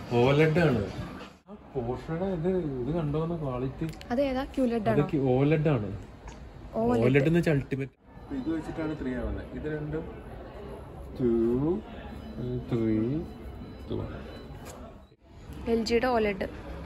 OLED ആണ് ആ പോഷയുടെ ഇത് ഇത് കണ്ടോന്ന ക്വാളിറ്റി അത് ഏതാ ക്യൂലഡ് ആണോ ഇതൊക്കെ ഓലഡ് ആണ് ഓലഡ് എന്ന് വെച്ചാൽ അൾട്ടിമേറ്റ് ഇത് വെച്ചിട്ടാണ് ത്രീ ആവുന്നത് ഇത് രണ്ടും ടു ത്രീ ടു എൽ ജിയുടെ OLED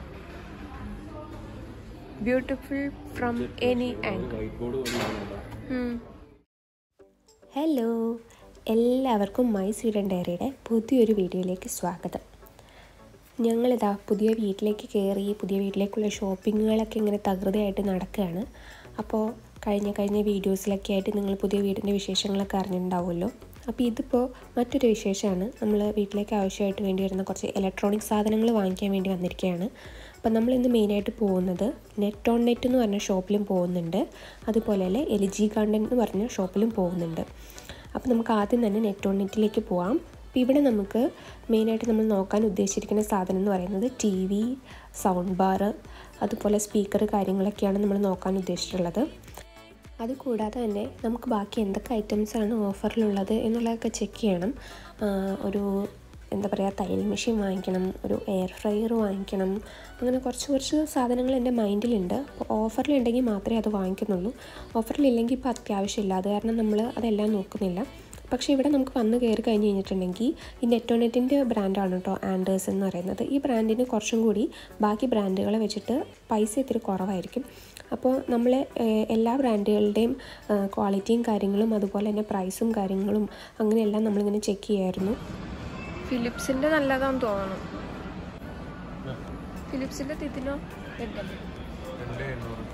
beautiful from any angle white board പോലെ ഹലോ എല്ലാവർക്കും മൈ സ്വീഡൻ ഡയറിയുടെ പുതിയൊരു വീഡിയോയിലേക്ക് സ്വാഗതം ഞങ്ങളിതാ പുതിയ വീട്ടിലേക്ക് കയറി പുതിയ വീട്ടിലേക്കുള്ള ഷോപ്പിങ്ങുകളൊക്കെ ഇങ്ങനെ തകൃതിയായിട്ട് നടക്കുകയാണ് അപ്പോൾ കഴിഞ്ഞ കഴിഞ്ഞ വീഡിയോസിലൊക്കെ ആയിട്ട് നിങ്ങൾ പുതിയ വീടിൻ്റെ വിശേഷങ്ങളൊക്കെ അറിഞ്ഞിട്ടുണ്ടാവുമല്ലോ അപ്പോൾ ഇതിപ്പോൾ മറ്റൊരു വിശേഷമാണ് നമ്മൾ വീട്ടിലേക്ക് ആവശ്യമായിട്ട് വേണ്ടി വരുന്ന കുറച്ച് ഇലക്ട്രോണിക് സാധനങ്ങൾ വാങ്ങിക്കാൻ വേണ്ടി വന്നിരിക്കുകയാണ് അപ്പം നമ്മൾ ഇന്ന് മെയിനായിട്ട് പോകുന്നത് നെറ്റ് ഓൺ നെറ്റ് എന്ന് പറഞ്ഞ ഷോപ്പിലും പോകുന്നുണ്ട് അതുപോലെ തന്നെ എൽ ജി ഗാർഡൻ എന്ന് പറഞ്ഞ ഷോപ്പിലും പോകുന്നുണ്ട് അപ്പോൾ നമുക്ക് ആദ്യം തന്നെ നെറ്റ് ഓൺ നെറ്റിലേക്ക് പോവാം അപ്പോൾ ഇവിടെ നമുക്ക് മെയിനായിട്ട് നമ്മൾ നോക്കാൻ ഉദ്ദേശിച്ചിരിക്കുന്ന സാധനം എന്ന് പറയുന്നത് ടി വി സൗണ്ട് ബാർ അതുപോലെ സ്പീക്കർ കാര്യങ്ങളൊക്കെയാണ് നമ്മൾ നോക്കാൻ ഉദ്ദേശിച്ചിട്ടുള്ളത് അതുകൂടാതെ തന്നെ നമുക്ക് ബാക്കി എന്തൊക്കെ ഐറ്റംസാണ് ഓഫറിലുള്ളത് എന്നുള്ളതൊക്കെ ചെക്ക് ചെയ്യണം ആ, ഒരു എന്താ പറയുക തയ്യൽ മെഷീൻ വാങ്ങിക്കണം ഒരു എയർ ഫ്രയർ വാങ്ങിക്കണം അങ്ങനെ കുറച്ച് കുറച്ച് സാധനങ്ങൾ എൻ്റെ മൈൻഡിലുണ്ട് അപ്പോൾ ഓഫറിലുണ്ടെങ്കിൽ മാത്രമേ അത് വാങ്ങിക്കുന്നുള്ളൂ ഓഫറിലില്ലെങ്കിൽ ഇപ്പോൾ അത്യാവശ്യമില്ല അത് കാരണം നമ്മൾ അതെല്ലാം നോക്കുന്നില്ല പക്ഷേ ഇവിടെ നമുക്ക് വന്ന് കയറി കഴിഞ്ഞ് കഴിഞ്ഞിട്ടുണ്ടെങ്കിൽ ഈ നെറ്റോനെറ്റിൻ്റെ ബ്രാൻഡാണ് കേട്ടോ ആൻഡേഴ്സ് എന്ന് പറയുന്നത് ഈ ബ്രാൻഡിന് കുറച്ചും കൂടി ബാക്കി ബ്രാൻഡുകളെ വെച്ചിട്ട് പൈസ ഇത്തിരി കുറവായിരിക്കും അപ്പോൾ നമ്മൾ എല്ലാ ബ്രാൻഡുകളുടെയും ക്വാളിറ്റിയും കാര്യങ്ങളും അതുപോലെ തന്നെ പ്രൈസും കാര്യങ്ങളും അങ്ങനെയെല്ലാം നമ്മളിങ്ങനെ ചെക്ക് ചെയ്യായിരുന്നു ഫിലിപ്സിന്റെ നല്ലതാന്ന് തോന്നണം ഫിലിപ്സിന്റെ തിത്തിനോ രണ്ട് എണ്ണൂറ്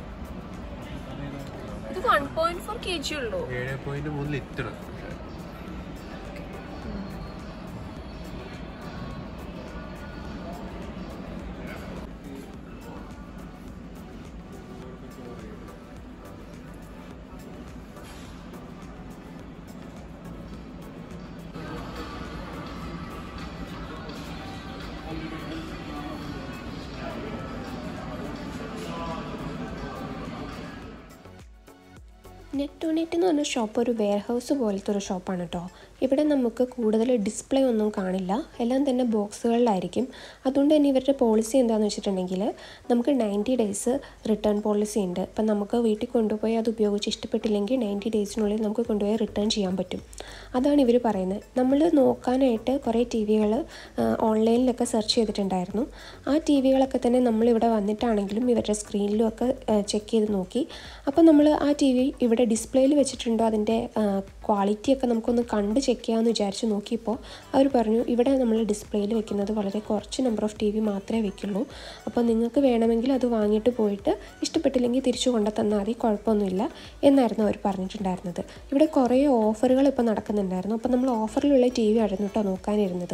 ഇത് one point four K G ഉള്ളൂ ഏഴ് പോയിന്റ് മൂന്ന് ലിറ്റർ നെറ്റ് ടു നെറ്റ് എന്ന് പറഞ്ഞ ഷോപ്പ് ഒരു വെയർ ഹൗസ് പോലത്തെ ഒരു ഷോപ്പാണ് കേട്ടോ ഇവിടെ നമുക്ക് കൂടുതൽ ഡിസ്പ്ലേ ഒന്നും കാണില്ല എല്ലാം തന്നെ ബോക്സുകളിലായിരിക്കും അതുകൊണ്ട് തന്നെ ഇവരുടെ പോളിസി എന്താണെന്ന് വെച്ചിട്ടുണ്ടെങ്കിൽ നമുക്ക് നയൻറ്റി ഡേയ്സ് റിട്ടേൺ പോളിസി ഉണ്ട് അപ്പം നമുക്ക് വീട്ടിൽ കൊണ്ടുപോയി അത് ഉപയോഗിച്ച് ഇഷ്ടപ്പെട്ടില്ലെങ്കിൽ നയൻറ്റി ഡേയ്സിനുള്ളിൽ നമുക്ക് കൊണ്ടുപോയി റിട്ടേൺ ചെയ്യാൻ പറ്റും അതാണ് ഇവർ പറയുന്നത് നമ്മൾ നോക്കാനായിട്ട് കുറേ ടി വികൾ ഓൺലൈനിലൊക്കെ സെർച്ച് ചെയ്തിട്ടുണ്ടായിരുന്നു ആ ടി വികളൊക്കെ തന്നെ നമ്മളിവിടെ വന്നിട്ടാണെങ്കിലും ഇവരുടെ സ്ക്രീനിലും ഒക്കെ ചെക്ക് ചെയ്ത് നോക്കി അപ്പോൾ നമ്മൾ ആ ടി വി ഇവിടെ ഡിസ്പ്ലേയിൽ വെച്ചിട്ടുണ്ടോ അതിൻ്റെ ക്വാളിറ്റി ഒക്കെ നമുക്കൊന്ന് കണ്ട് ചെക്ക് ചെയ്യാമെന്ന് വിചാരിച്ച് നോക്കിയപ്പോൾ അവർ പറഞ്ഞു ഇവിടെ നമ്മൾ ഡിസ്പ്ലേയിൽ വെക്കുന്നത് വളരെ കുറച്ച് നമ്പർ ഓഫ് ടി വി മാത്രമേ വെക്കുള്ളൂ അപ്പോൾ നിങ്ങൾക്ക് വേണമെങ്കിൽ അത് വാങ്ങിയിട്ട് പോയിട്ട് ഇഷ്ടപ്പെട്ടില്ലെങ്കിൽ തിരിച്ചു കൊണ്ടു തന്നാൽ മതി കുഴപ്പമൊന്നുമില്ല എന്നായിരുന്നു അവർ പറഞ്ഞിട്ടുണ്ടായിരുന്നത് ഇവിടെ കുറേ ഓഫറുകൾ ഇപ്പോൾ നടക്കുന്നുണ്ടായിരുന്നു അപ്പോൾ നമ്മൾ ഓഫറിലുള്ള ടി വി ആയിരുന്നു കേട്ടോ നോക്കാനിരുന്നത്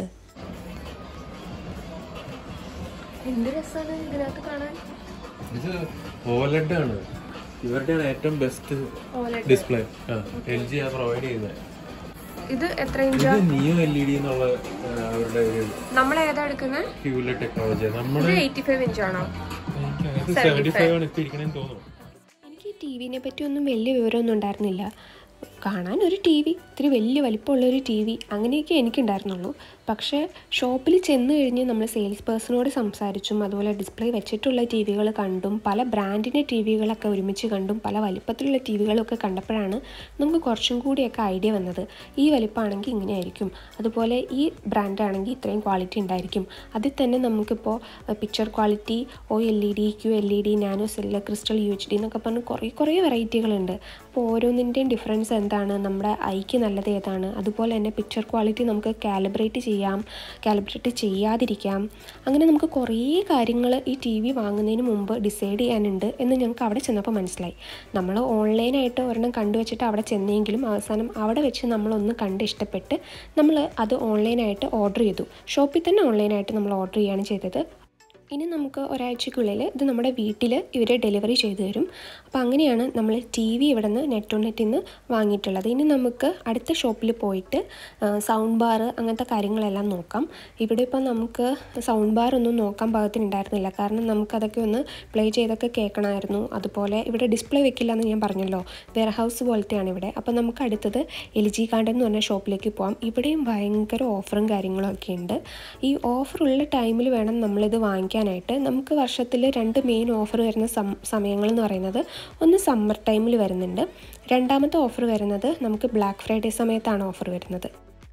എന്ത് രസമാണ് ഇതിനകത്ത് കാണാൻ ഇത് ഓലഡ് ആണ് ഇവരുടെയാണ് ഏറ്റവും best OLED. Display L G ആ പ്രൊവൈഡ് ചെയ്യുന്നത് ഇത് എത്ര ഇത് ഇഞ്ചാ നിയോ എൽ ഇ ഡി എന്നുള്ള ആ, അവരുടെ ഒരു നമ്മൾ ഏതാ എടുക്കുന്നത് ക്യൂല ടെക്നോളജി ഇത് നമ്മുടെ എയ്റ്റി ഫൈവ് ഇഞ്ചാണോ സെവന്റി ഫൈവ് ആണ് ഇപ്പൊ ഇരിക്കണേന്ന് തോന്നുന്നു എനിക്ക് ടി വിനെ പറ്റി ഒന്നും വലിയ വിവരമൊന്നും ഉണ്ടായിരുന്നില്ല കാണാൻ ഒരു ടി വി ഇത്തിരി വലിയ വലിപ്പമുള്ള ഒരു ടി വി അങ്ങനെയൊക്കെ എനിക്കുണ്ടായിരുന്നുള്ളൂ പക്ഷേ ഷോപ്പിൽ ചെന്ന് കഴിഞ്ഞ് നമ്മൾ സെയിൽസ് പേഴ്സണോട് സംസാരിച്ചും അതുപോലെ ഡിസ്പ്ലേ വെച്ചിട്ടുള്ള ടി വികൾ കണ്ടും പല ബ്രാൻഡിൻ്റെ ടി വികളൊക്കെ ഒരുമിച്ച് കണ്ടും പല വലിപ്പത്തിലുള്ള ടി വികളൊക്കെ കണ്ടപ്പോഴാണ് നമുക്ക് കുറച്ചും കൂടിയൊക്കെ ഐഡിയ വന്നത് ഈ വലിപ്പമാണെങ്കിൽ ഇങ്ങനെയായിരിക്കും അതുപോലെ ഈ ബ്രാൻഡാണെങ്കിൽ ഇത്രയും ക്വാളിറ്റി ഉണ്ടായിരിക്കും അതിൽ തന്നെ നമുക്കിപ്പോൾ picture quality O L E D Q L E D nano cell crystal U H D എന്നൊക്കെ പറഞ്ഞ് കുറേ കുറേ വെറൈറ്റികളുണ്ട് അപ്പോൾ ഓരോന്നിൻ്റെയും ഡിഫറൻസ് എന്താണ് നമ്മുടെ ഐക്ക് നല്ലത് ഏതാണ് അതുപോലെ തന്നെ പിക്ചർ ക്വാളിറ്റി നമുക്ക് കാലിബ്രേറ്റ് ചെയ്യാം കാലിബ്രേറ്റ് ചെയ്യാതിരിക്കാം അങ്ങനെ നമുക്ക് കുറേ കാര്യങ്ങൾ ഈ ടി വി വാങ്ങുന്നതിന് മുമ്പ് ഡിസൈഡ് ചെയ്യാനുണ്ട് എന്ന് ഞങ്ങൾക്ക് അവിടെ ചെന്നപ്പോൾ മനസ്സിലായി നമ്മൾ ഓൺലൈനായിട്ട് ഒരെണ്ണം കണ്ടുവച്ചിട്ട് അവിടെ ചെന്നെങ്കിലും അവസാനം അവിടെ വെച്ച് നമ്മളൊന്ന് കണ്ട് ഇഷ്ടപ്പെട്ട് നമ്മൾ അത് ഓൺലൈനായിട്ട് ഓർഡർ ചെയ്തു ഷോപ്പിൽ തന്നെ ഓൺലൈനായിട്ട് നമ്മൾ ഓർഡർ ചെയ്യുകയാണ് ചെയ്തത് ഇനി നമുക്ക് ഒരാഴ്ചക്കുള്ളിൽ ഇത് നമ്മുടെ വീട്ടിൽ ഇവർ ഡെലിവറി ചെയ്തു തരും അപ്പോൾ അങ്ങനെയാണ് നമ്മൾ ടി വി ഇവിടെ നിന്ന് നെറ്റ് നെറ്റിൽ നിന്ന് വാങ്ങിയിട്ടുള്ളത് ഇനി നമുക്ക് അടുത്ത ഷോപ്പിൽ പോയിട്ട് സൗണ്ട് ബാർ അങ്ങനത്തെ കാര്യങ്ങളെല്ലാം നോക്കാം ഇവിടെ ഇപ്പോൾ നമുക്ക് സൗണ്ട് ബാർ ഒന്നും നോക്കാൻ പാകത്തിനുണ്ടായിരുന്നില്ല കാരണം നമുക്കതൊക്കെ ഒന്ന് പ്ലേ ചെയ്തൊക്കെ കേൾക്കണമായിരുന്നു അതുപോലെ ഇവിടെ ഡിസ്പ്ലേ വെക്കില്ല എന്ന് ഞാൻ പറഞ്ഞല്ലോ വെയർ ഹൗസ് പോലത്തെയാണ് ഇവിടെ അപ്പോൾ നമുക്ക് അടുത്തത് എൽ ജി കാർഡ് എന്ന് പറഞ്ഞ ഷോപ്പിലേക്ക് പോകാം ഇവിടെയും ഭയങ്കര ഓഫറും കാര്യങ്ങളും ഒക്കെ ഉണ്ട് ഈ ഓഫറുള്ള ടൈമിൽ വേണം നമ്മളിത് വാങ്ങിക്കാനായിട്ട് നമുക്ക് വർഷത്തിൽ രണ്ട് മെയിൻ ഓഫർ വരുന്ന സം സമയങ്ങൾ എന്ന് പറയുന്നത് ഒന്ന് സമ്മർ ടൈമിൽ വരുന്നുണ്ട് രണ്ടാമത്തെ ഓഫർ വരുന്നത് നമുക്ക് ബ്ലാക്ക് ഫ്രൈഡേ സമയത്താണ് ഓഫർ വരുന്നത്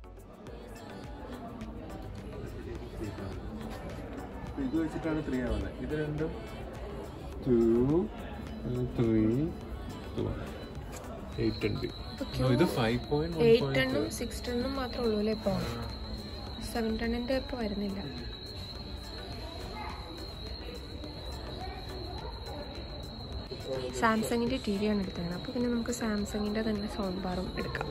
ഇത് വെച്ചിട്ടാണ് ത്രീ ആവുന്നത് ഇത് രണ്ടും ടു ത്രീ എയ്റ്റ് ഉണ്ട് ഇത് ഫൈവ് പോയിന്റ് വൺ എയ്റ്റ് ടണ്ണും സിക്സ് ടണ്ണും മാത്രമേ ഉള്ളൂ അല്ലേ ഇപ്പോൾ സെവൻ ടണ്ണിൻ്റെ ഇപ്പോൾ വരുന്നില്ല സാംസങ്ങിൻ്റെ ടി വിയാണ് എടുത്തത് അപ്പോൾ പിന്നെ നമുക്ക് സാംസങ്ങിൻ്റെ തന്നെ സൗണ്ട് ബാറും എടുക്കാം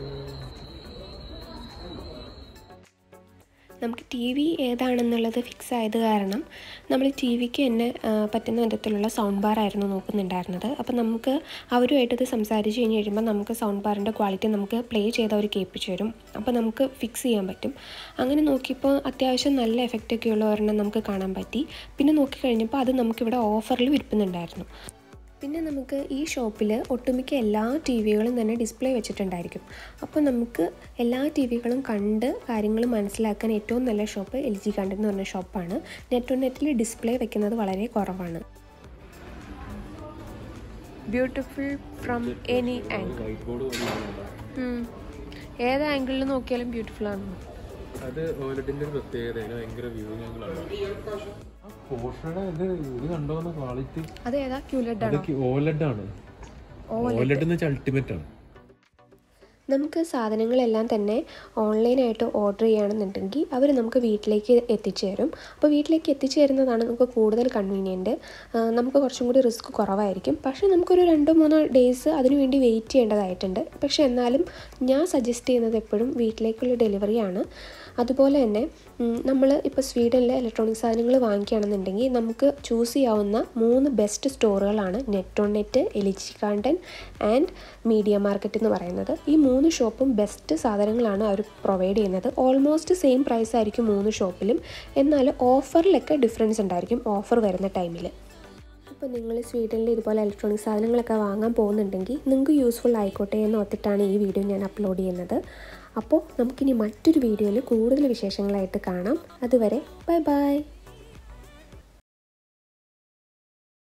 നമുക്ക് ടി വി ഏതാണെന്നുള്ളത് ഫിക്സ് ആയത് കാരണം നമ്മൾ ടി വിക്ക് തന്നെ ആ, പറ്റുന്ന വിധത്തിലുള്ള സൗണ്ട് ബാർ ആയിരുന്നു നോക്കുന്നുണ്ടായിരുന്നത് അപ്പോൾ നമുക്ക് അവരുമായിട്ട് ഇത് സംസാരിച്ച് കഴിഞ്ഞ് കഴിയുമ്പോൾ നമുക്ക് സൗണ്ട് ബാറിൻ്റെ ക്വാളിറ്റി നമുക്ക് പ്ലേ ചെയ്ത് അവർ കേൾപ്പിച്ച് തരും അപ്പോൾ നമുക്ക് ഫിക്സ് ചെയ്യാൻ പറ്റും അങ്ങനെ നോക്കിയപ്പോൾ അത്യാവശ്യം നല്ല എഫക്റ്റൊക്കെ ഉള്ള ഒരെണ്ണം നമുക്ക് കാണാൻ പറ്റി പിന്നെ നോക്കിക്കഴിഞ്ഞപ്പോൾ അത് നമുക്കിവിടെ ഓഫറിൽ വിൽപ്പുന്നുണ്ടായിരുന്നു പിന്നെ നമുക്ക് ഈ ഷോപ്പിൽ ഒട്ടുമിക്ക എല്ലാ ടി വികളും തന്നെ ഡിസ്പ്ലേ വെച്ചിട്ടുണ്ടായിരിക്കും അപ്പോൾ നമുക്ക് എല്ലാ ടി വികളും കണ്ട് കാര്യങ്ങൾ മനസ്സിലാക്കാൻ ഏറ്റവും നല്ല ഷോപ്പ് എൽ ജി കണ്ട് എന്ന് പറഞ്ഞ ഷോപ്പാണ് നെറ്റ് നെറ്റിൽ ഡിസ്പ്ലേ വെക്കുന്നത് വളരെ കുറവാണ് beautiful from any angle white board ഏത് ആംഗിളിൽ നോക്കിയാലും ബ്യൂട്ടിഫുൾ ആണ് അത് ഓലഡിന്റെ ഒരു പ്രത്യേകതയാണ് ഭയങ്കര വ്യൂ ഞങ്ങളാണ് പോഷയുടെ ഇത് ഇത് കണ്ടോന്ന ക്വാളിറ്റി അത് ഏതാ ക്യൂലഡ് ആണോ അതൊക്കെ ഓലഡ് ആണ് ഓലഡ് എന്ന് വെച്ചാൽ അൾട്ടിമേറ്റ് ആണ് നമുക്ക് സാധനങ്ങളെല്ലാം തന്നെ ഓൺലൈനായിട്ട് ഓർഡർ ചെയ്യുകയാണെന്നുണ്ടെങ്കിൽ അവർ നമുക്ക് വീട്ടിലേക്ക് എത്തിച്ചു തരും അപ്പോൾ വീട്ടിലേക്ക് എത്തിച്ചു തരുന്നതാണ് നമുക്ക് കൂടുതൽ കൺവീനിയൻറ്റ് നമുക്ക് കുറച്ചും കൂടി റിസ്ക് കുറവായിരിക്കും പക്ഷേ നമുക്കൊരു രണ്ടോ മൂന്നോ ഡേയ്സ് അതിനു വേണ്ടി വെയിറ്റ് ചെയ്യേണ്ടതായിട്ടുണ്ട് പക്ഷേ എന്നാലും ഞാൻ സജസ്റ്റ് ചെയ്യുന്നത് എപ്പോഴും വീട്ടിലേക്കുള്ള ഡെലിവറിയാണ് അതുപോലെ തന്നെ നമ്മൾ ഇപ്പോൾ സ്വീഡനിൽ ഇലക്ട്രോണിക് സാധനങ്ങൾ വാങ്ങിക്കുകയാണെന്നുണ്ടെങ്കിൽ നമുക്ക് ചൂസ് ചെയ്യാവുന്ന മൂന്ന് ബെസ്റ്റ് സ്റ്റോറുകളാണ് NetOnNet Elgiganten and MediaMarkt എന്ന് പറയുന്നത് ഈ മൂന്ന് ഷോപ്പും ബെസ്റ്റ് സാധനങ്ങളാണ് അവർ പ്രൊവൈഡ് ചെയ്യുന്നത് ഓൾമോസ്റ്റ് സെയിം പ്രൈസ് ആയിരിക്കും മൂന്ന് ഷോപ്പിലും എന്നാൽ ഓഫറിലൊക്കെ ഡിഫറൻസ് ഉണ്ടായിരിക്കും ഓഫർ വരുന്ന ടൈമിൽ അപ്പോൾ നിങ്ങൾ സ്വീഡനിൽ ഇതുപോലെ ഇലക്ട്രോണിക് സാധനങ്ങളൊക്കെ വാങ്ങാൻ പോകുന്നുണ്ടെങ്കിൽ നിങ്ങൾക്ക് യൂസ്ഫുൾ ആയിക്കോട്ടെ എന്ന് ഓർത്തിട്ടാണ് ഈ വീഡിയോ ഞാൻ അപ്ലോഡ് ചെയ്യുന്നത് അപ്പോൾ നമുക്കിനി മറ്റൊരു വീഡിയോയിൽ കൂടുതൽ വിശേഷങ്ങളായിട്ട് കാണാം അതുവരെ ബൈ ബൈ